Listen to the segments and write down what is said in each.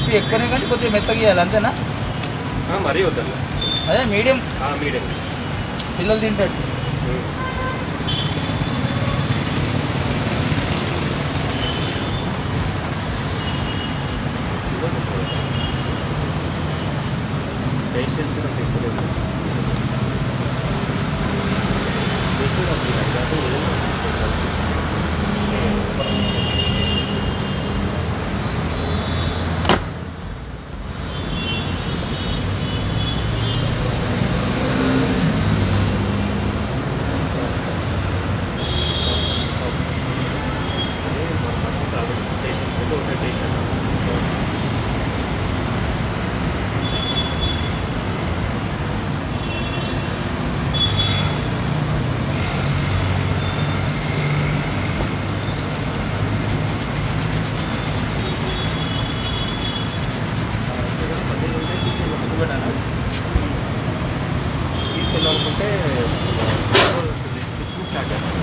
Crispy ఎక్కువనే కానీ కొద్దిగా మెత్తగా ఇవ్వాలి అంతేనా ఆ, మరీ వద్దన్న అదే మీడియం ఆ, మీడియం పిల్లలు తింటాడు పేషెంట్ తీసుకెళ్ళాలనుకుంటే స్టార్ట్ చేస్తాం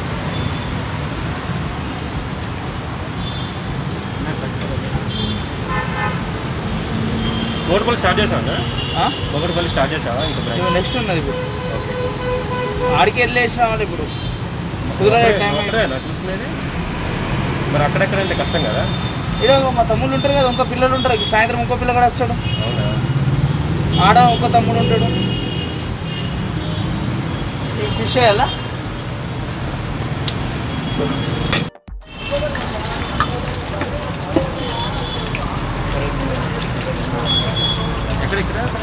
కోటిపల్లి స్టార్ట్ చేసావా కోటిపల్లి స్టార్ట్ చేసావా ఇంకా నెక్స్ట్ ఉన్నది ఇప్పుడు ఓకే ఆడికి వెళ్ళేసాం ఇప్పుడు కుదరదు టైం అయింది. ఒక్కడేనా చూసుకునేది మరి అక్కడెక్కడంటే కష్టం కదా ఇలా మా తమ్ముళ్ళు ఉంటారు కదా ఇంకో పిల్లలు ఉంటారు సాయంత్రం ఇంకో పిల్లగాడు వస్తాడు అవునా ఆడ ఇంకో తమ్ముడు ఉంటాడు ఈ ఫిష్ వేయాలా ఎక్కడ ఇక్కడ